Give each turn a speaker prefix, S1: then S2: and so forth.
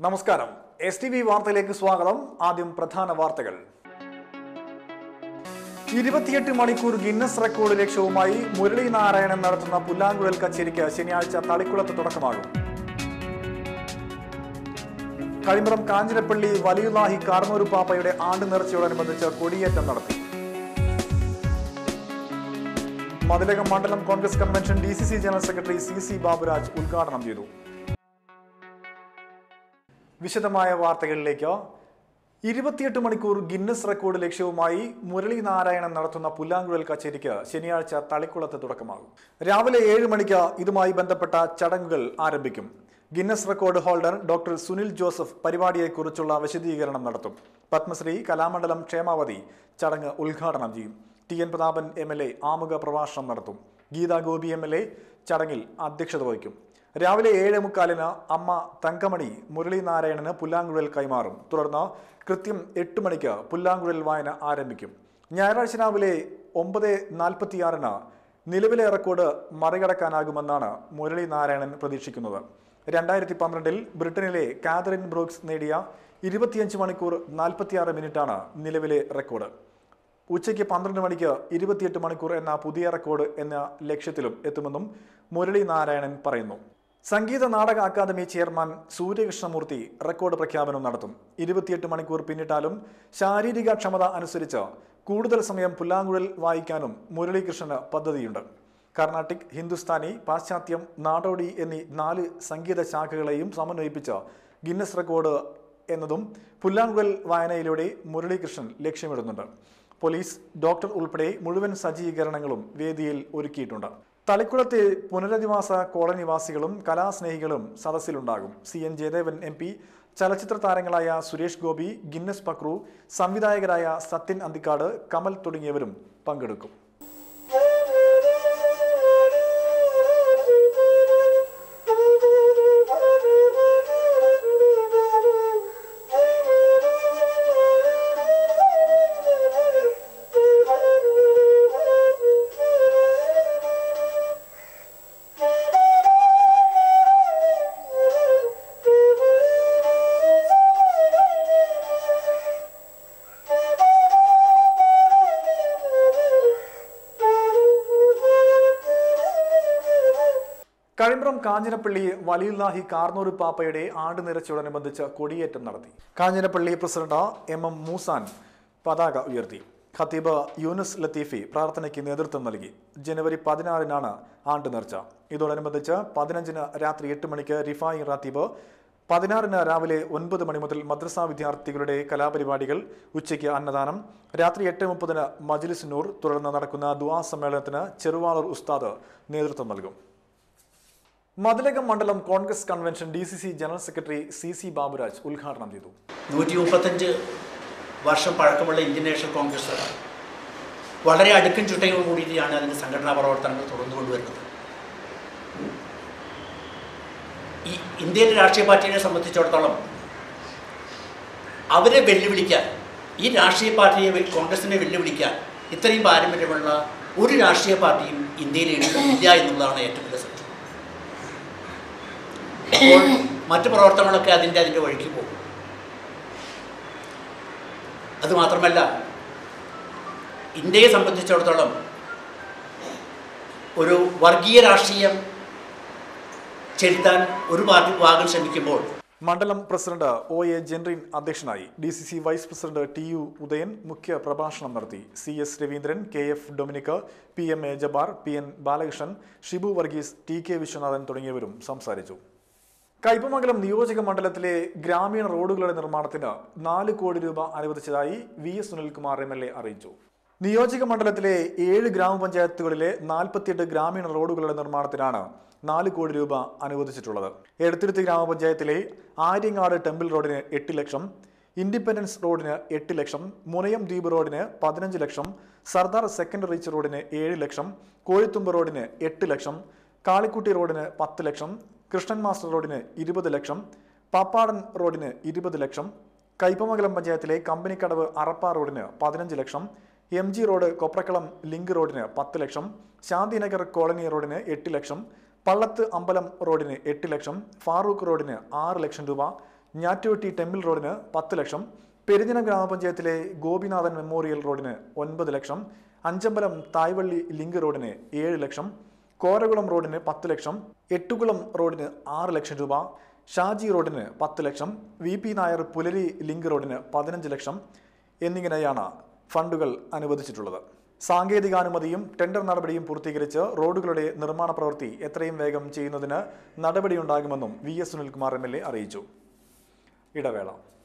S1: നമസ്കാരം S T V വാർത്തയിലേക്ക് സ്വാഗതം ആദ്യം പ്രധാന വാർത്തകൾ ഇരുപത്തിയെട്ട് മണിക്കൂർ ഗിന്നസ് റെക്കോർഡ് ലക്ഷ്യവുമായി മുരളി നാരായണൻ നടത്തുന്ന പുല്ലാങ്കുഴൽ കച്ചേരിക്ക് ശനിയാഴ്ച തളിക്കുളത്ത് തുടക്കമാകും കഴിമ്പ്രം കാഞ്ഞിരപ്പള്ളി വലിയുലാഹി കാർന്നൂരു പാപ്പയുടെ ആണ്ട് നേർച്ചയോടനുബന്ധിച്ച് കൊടിയേറ്റം നടത്തി മതിലകം മണ്ഡലം Congress convention D C C general secretary C C Baburaj ഉദ്ഘാടനം ചെയ്തു വിശദമായ വാർത്തകളിലേക്ക് ഇരുപത്തിയെട്ട് മണിക്കൂർ ഗിന്നസ് റെക്കോർഡ് ലക്ഷ്യവുമായി മുരളി നാരായണൻ നടത്തുന്ന പുല്ലാങ്കുഴൽ കച്ചേരിക്ക് ശനിയാഴ്ച തളിക്കുളത്ത് തുടക്കമാകും രാവിലെ ഏഴ് മണിക്ക് ഇതുമായി ബന്ധപ്പെട്ട ചടങ്ങുകൾ ആരംഭിക്കും Guinness record holder doctor Sunil Joseph പരിപാടിയെക്കുറിച്ചുള്ള വിശദീകരണം നടത്തും പത്മശ്രീ കലാമണ്ഡലം ക്ഷേമാവതി ചടങ്ങ് ഉദ്ഘാടനം ചെയ്യും T N Prathapan M L A ആമുഖ പ്രഭാഷണം നടത്തും Geetha Gopi M L A ചടങ്ങിൽ അധ്യക്ഷത വഹിക്കും രാവിലെ ഏഴ് മുക്കാലിന് അമ്മ തങ്കമണി മുരളി നാരായണന് പുല്ലാങ്കുഴൽ കൈമാറും തുടർന്ന് കൃത്യം എട്ട് മണിക്ക് പുല്ലാങ്കുഴൽ വായന ആരംഭിക്കും ഞായറാഴ്ച രാവിലെ ഒമ്പത് നാൽപ്പത്തിയാറിന് നിലവിലെ റെക്കോർഡ് മറികടക്കാനാകുമെന്നാണ് മുരളി നാരായണൻ പ്രതീക്ഷിക്കുന്നത് രണ്ടായിരത്തി പന്ത്രണ്ടിൽ ബ്രിട്ടനിലെ കാതറിൻ ബ്രൂക്സ് നേടിയ ഇരുപത്തിയഞ്ച് മണിക്കൂർ നാൽപ്പത്തിയാറ് മിനിറ്റാണ് നിലവിലെ റെക്കോർഡ് ഉച്ചയ്ക്ക് പന്ത്രണ്ട് മണിക്ക് ഇരുപത്തിയെട്ട് മണിക്കൂർ എന്ന പുതിയ റെക്കോർഡ് എന്ന ലക്ഷ്യത്തിലും എത്തുമെന്നും മുരളി നാരായണൻ പറയുന്നു സംഗീത നാടക അക്കാദമി ചെയർമാൻ സൂര്യകൃഷ്ണമൂർത്തി റെക്കോർഡ് പ്രഖ്യാപനം നടത്തും ഇരുപത്തിയെട്ട് മണിക്കൂർ പിന്നിട്ടാലും ശാരീരിക ക്ഷമത അനുസരിച്ച് കൂടുതൽ സമയം പുല്ലാങ്കുഴൽ വായിക്കാനും മുരളീകൃഷ്ണന് പദ്ധതിയുണ്ട് കർണാട്ടിക് ഹിന്ദുസ്ഥാനി പാശ്ചാത്യം നാടോടി എന്നീ നാല് സംഗീത ശാഖകളെയും സമന്വയിപ്പിച്ച ഗിന്നസ് റെക്കോർഡ് എന്നതും പുല്ലാങ്കുഴൽ വായനയിലൂടെ മുരളീകൃഷ്ണൻ ലക്ഷ്യമിടുന്നുണ്ട് പോലീസ് ഡോക്ടർ ഉൾപ്പെടെ മുഴുവൻ സജ്ജീകരണങ്ങളും വേദിയിൽ ഒരുക്കിയിട്ടുണ്ട് തളിക്കുളത്തെ പുനരധിവാസ കോളനിവാസികളും കലാസ്നേഹികളും സദസ്സിലുണ്ടാകും C N Jayadevan M P ചലച്ചിത്ര താരങ്ങളായ സുരേഷ് ഗോപി ഗിന്നസ് പക്രു സംവിധായകരായ സത്യൻ അന്തിക്കാട് കമൽ തുടങ്ങിയവരും പങ്കെടുക്കും കഴിമ്പ്രം കാഞ്ഞിരപ്പള്ളി വലിയുല്ലാഹി കാർന്നൂർ പാപ്പയുടെ ആണ്ട് നിറച്ചോടനുബന്ധിച്ച് കൊടിയേറ്റം നടത്തി Kanjirappally president M M Moosan പതാക ഉയർത്തി ഖത്തീബ് യൂനുസ് ലത്തീഫി പ്രാർത്ഥനയ്ക്ക് നേതൃത്വം നൽകി ജനുവരി പതിനാറിനാണ് ആണ്ട് നേർച്ച ഇതോടനുബന്ധിച്ച് പതിനഞ്ചിന് രാത്രി എട്ട് മണിക്ക് റിഫായി റാത്തീബ് പതിനാറിന് രാവിലെ ഒൻപത് മണി മുതൽ മദ്രസ വിദ്യാർത്ഥികളുടെ കലാപരിപാടികൾ ഉച്ചയ്ക്ക് അന്നദാനം രാത്രി എട്ട് മുപ്പതിന് മജ്ലിസ് നൂർ തുടർന്ന് നടക്കുന്ന ദുആ സമ്മേളനത്തിന് ചെറുവാളൂർ ഉസ്താദ് നേതൃത്വം നൽകും മതിലകം മണ്ഡലം Congress convention D C C general secretary C C Baburaj ഉദ്ഘാടനം ചെയ്തു
S2: നൂറ്റി മുപ്പത്തഞ്ച് വർഷം പഴക്കമുള്ള ഇന്ത്യൻ നാഷണൽ കോൺഗ്രസ് വളരെ അടുക്കും ചുട്ടയോട് കൂടിയാണ് അതിൻ്റെ സംഘടനാ പ്രവർത്തനങ്ങൾ തുറന്നു കൊണ്ടുവരുന്നത് ഈ ഇന്ത്യയിലെ രാഷ്ട്രീയ പാർട്ടിയെ സംബന്ധിച്ചിടത്തോളം അവരെ വെല്ലുവിളിക്കാൻ ഈ രാഷ്ട്രീയ പാർട്ടിയെ വെ- കോൺഗ്രസിനെ വെല്ലുവിളിക്കാൻ ഇത്രയും പാരമ്പര്യമുള്ള ഒരു രാഷ്ട്രീയ പാർട്ടിയും ഇന്ത്യയിൽ ഇല്ല എന്നുള്ളതാണ് ഏറ്റവും വലിയ സത്യം അപ്പോൾ മറ്റു പ്രവർത്തനങ്ങളൊക്കെ അതിൻ്റെ അതിൻ്റെ വഴിക്ക് പോകും അതുമാത്രമല്ല ഇന്ത്യയെ സംബന്ധിച്ചിടത്തോളം ഒരു വർഗീയ രാഷ്ട്രീയം ചെലുത്താൻ ഒരു പാർട്ടി ഭാഗം ശ്രമിക്കുമ്പോൾ
S1: മണ്ഡലം പ്രസിഡന്റ് ഒ എ ജെൻറിൻ അധ്യക്ഷനായി D C C vice president T U Udayan മുഖ്യ പ്രഭാഷണം നടത്തി C S Raveendran K F Dominic P M A Jabbar P N Balakrishnan Shibu Varghese T K Viswanathan തുടങ്ങിയവരും സംസാരിച്ചു കയ്പമംഗലം നിയോജക മണ്ഡലത്തിലെ ഗ്രാമീണ റോഡുകളുടെ നിർമ്മാണത്തിന് നാല് കോടി രൂപ അനുവദിച്ചതായി V S Sunilkumar M L A അറിയിച്ചു നിയോജക മണ്ഡലത്തിലെ ഏഴ് ഗ്രാമപഞ്ചായത്തുകളിലെ നാൽപ്പത്തിയെട്ട് ഗ്രാമീണ റോഡുകളുടെ നിർമ്മാണത്തിനാണ് നാല് കോടി രൂപ അനുവദിച്ചിട്ടുള്ളത് എടത്തിരുത്തി ഗ്രാമപഞ്ചായത്തിലെ ആര്യങ്ങാട് ടെമ്പിൾ റോഡിന് എട്ട് ലക്ഷം ഇൻഡിപെൻഡൻസ് റോഡിന് എട്ട് ലക്ഷം മുനയം ദ്വീപ് റോഡിന് പതിനഞ്ച് ലക്ഷം സർദാർ സെക്കൻഡ് റീച്ച് റോഡിന് ഏഴ് ലക്ഷം കോഴിത്തുമ്പ് റോഡിന് എട്ട് ലക്ഷം കാളിക്കുട്ടി റോഡിന് പത്ത് ലക്ഷം കൃഷ്ണൻ മാസ്റ്റർ റോഡിന് ഇരുപത് ലക്ഷം പാപ്പാടൻ റോഡിന് ഇരുപത് ലക്ഷം കയ്പമംഗലം പഞ്ചായത്തിലെ കമ്പനിക്കടവ് അറപ്പ റോഡിന് പതിനഞ്ച് ലക്ഷം M G road Koprakkalam link റോഡിന് പത്ത് ലക്ഷം ശാന്തിനഗർ കോളനി റോഡിന് എട്ട് ലക്ഷം പള്ളത്ത് അമ്പലം റോഡിന് എട്ട് ലക്ഷം ഫാറൂഖ് റോഡിന് ആറ് ലക്ഷം രൂപ ഞാറ്റുവെട്ടി ടെമ്പിൾ റോഡിന് പത്ത് ലക്ഷം പെരിഞ്ഞനം ഗ്രാമപഞ്ചായത്തിലെ ഗോപിനാഥൻ മെമ്മോറിയൽ റോഡിന് ഒൻപത് ലക്ഷം അഞ്ചമ്പലം തായ്വള്ളി ലിങ്ക് റോഡിന് ഏഴ് ലക്ഷം കോരകുളം റോഡിന് പത്ത് ലക്ഷം എട്ടുകുളം റോഡിന് ആറ് ലക്ഷം രൂപ ഷാജി റോഡിന് പത്ത് ലക്ഷം വി പി നായർ പുലരി ലിങ്ക് റോഡിന് പതിനഞ്ച് ലക്ഷം എന്നിങ്ങനെയാണ് ഫണ്ടുകൾ അനുവദിച്ചിട്ടുള്ളത് സാങ്കേതികാനുമതിയും ടെൻഡർ നടപടിയും പൂർത്തീകരിച്ച് റോഡുകളുടെ നിർമ്മാണ പ്രവൃത്തി എത്രയും വേഗം ചെയ്യുന്നതിന് നടപടിയുണ്ടാകുമെന്നും V S Sunilkumar M L A അറിയിച്ചു ഇടവേള